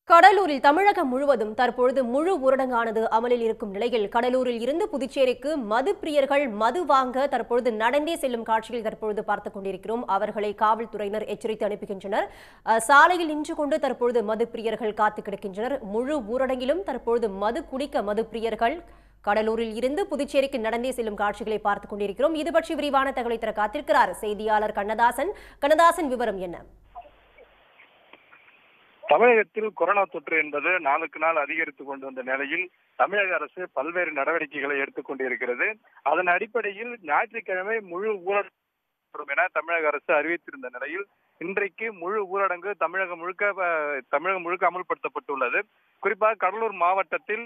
கடலூரில் தமிழகம் முழுவதும் தற்பொழுது முழு ஊரடங்கானது அமலில் இருக்கும் நிலையில் கடலூரில் இருந்து புதுச்சேரிக்கு மது பிரியர்கள் மது வாங்க தற்பொழுது நடந்தே செல்லும் காட்சியில் தற்பொழுது பார்த்துக் கொண்டிருக்கிறோம் அவர்களை காவல்துறையினர் எச்சரித்து அனுப்புகின்றனர் அஹ், சாலையில் நின்று கொண்டு தற்பொழுது மது பிரியர்கள் காத்து கிடக்கின்றனர் முழு ஊரடங்கிலும் தற்பொழுது மது குடிக்க மது பிரியர்கள் கடலூரில் இருந்து புதுச்சேரிக்கு நடந்தே செல்லும் காட்சிகளை பார்த்துக் கொண்டிருக்கிறோம் இது பற்றி விரிவான தகவலை தர காத்திருக்கிறார் செய்தியாளர் கண்ணதாசன் கண்ணதாசன் விவரம் என்ன தமிழகத்தில் கொரோனா தொற்று என்பது நாளுக்கு நாள் அதிகரித்துக் கொண்டு வந்த நிலையில் தமிழக அரசு பல்வேறு நடவடிக்கைகளை எடுத்துக் கொண்டிருக்கிறது அதன் அடிப்படையில் ஞாயிற்றுக்கிழமை முழு ஊரடங்கு என தமிழக அரசு அறிவித்திருந்த நிலையில் இன்றைக்கு முழு ஊரடங்கு தமிழகம் முழுக்க அஹ், தமிழகம் முழுக்க அமல்படுத்தப்பட்டுள்ளது குறிப்பாக கடலூர் மாவட்டத்தில்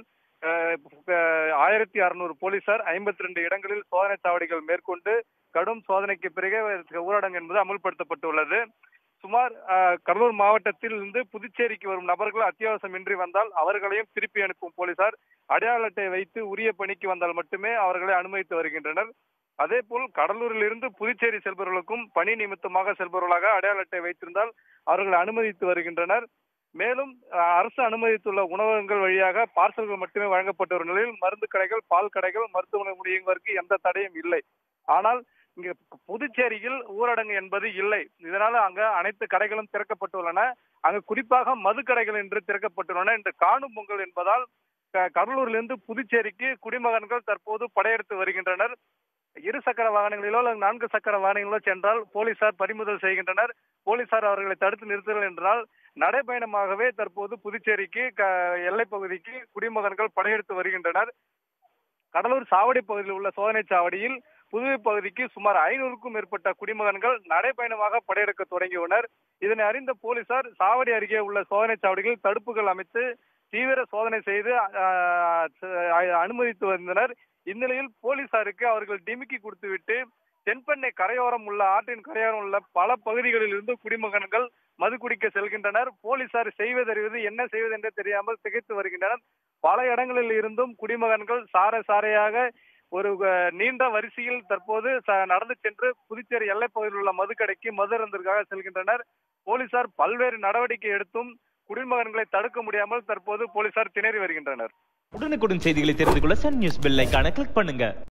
ஆயிரத்தி அறுநூறு போலீசார் ஐம்பத்தி ரெண்டு இடங்களில் சோதனை சாவடிகள் மேற்கொண்டு கடும் சோதனைக்கு பிறகு ஊரடங்கு என்பது அமல்படுத்தப்பட்டுள்ளது சுமார் அஹ், கடலூர் மாவட்டத்தில் இருந்து புதுச்சேரிக்கு வரும் நபர்கள் அத்தியாவசியமின்றி வந்தால் அவர்களையும் திருப்பி அனுப்பும் போலீசார் அடையாள அட்டை வைத்து உரிய பணிக்கு வந்தால் மட்டுமே அவர்களை அனுமதித்து வருகின்றனர் அதே போல் கடலூரில் இருந்து புதுச்சேரி செல்பவர்களுக்கும் பணி நிமித்தமாக செல்பவர்களாக அடையாள அட்டை வைத்திருந்தால் அவர்களை அனுமதித்து வருகின்றனர் மேலும் அஹ், அரசு அனுமதித்துள்ள உணவகங்கள் வழியாக பார்சல்கள் மட்டுமே வழங்கப்பட்டு வரும் நிலையில் மருந்து கடைகள் பால் கடைகள் மருத்துவமனை முடியுவதற்கு எந்த தடையும் இல்லை ஆனால் இங்க புதுச்சேரியில் ஊரடங்கு என்பது இல்லை இதனால அங்க அனைத்து கடைகளும் திறக்கப்பட்டுள்ளன அங்கு குறிப்பாக மது கடைகள் என்று திறக்கப்பட்டுள்ளன இன்று காணும் பொங்கல் என்பதால் க- கடலூரிலிருந்து புதுச்சேரிக்கு குடிமகன்கள் தற்போது படையெடுத்து வருகின்றனர் இரு சக்கர வாகனங்களிலோ அல்லது நான்கு சக்கர வாகனங்களிலோ சென்றால் போலீசார் பறிமுதல் செய்கின்றனர் போலீசார் அவர்களை தடுத்து நிறுத்துங்கள் என்றால் நடைபயணமாகவே தற்போது புதுச்சேரிக்கு க- எல்லைப் பகுதிக்கு குடிமகன்கள் படையெடுத்து வருகின்றனர் கடலூர் சாவடி பகுதியில் உள்ள சோதனை சாவடியில் புதுவை பகுதிக்கு சுமார் ஐநூறுக்கும் மேற்பட்ட குடிமகன்கள் நடைபயணமாக படையெடுக்க தொடங்கியுள்ளனர் இதனை அறிந்த போலீசார் சாவடி அருகே உள்ள சோதனை சாவடிகளில் தடுப்புகள் அமைத்து தீவிர சோதனை செய்து ஆஹ், அஹ், அனுமதித்து வந்தனர் இந்நிலையில் போலீசாருக்கு அவர்கள் டிமிக்கி கொடுத்துவிட்டு தென்பெண்ணை கரையோரம் உள்ள ஆற்றின் கரையோரம் உள்ள பல பகுதிகளில் இருந்து குடிமகன்கள் மது குடிக்க செல்கின்றனர் போலீசார் செய்வதறிவது என்ன செய்வது என்று தெரியாமல் திகைத்து வருகின்றனர் பல இடங்களில் இருந்தும் குடிமகன்கள் சார சாரையாக ஒரு அஹ், நீண்ட வரிசையில் தற்போது ச- நடந்து சென்று புதுச்சேரி எல்லைப் பகுதியில் உள்ள மதுக்கடைக்கு மது அருந்திற்காக செல்கின்றனர் போலீசார் பல்வேறு நடவடிக்கை எடுத்தும் குடிமகன்களை தடுக்க முடியாமல் தற்போது போலீசார் திணறி வருகின்றனர் உடனுக்குடன் செய்திகளை தெரிந்து கொள்ள சன் நியூஸ் பெல் ஐகானை கிளிக் பண்ணுங்க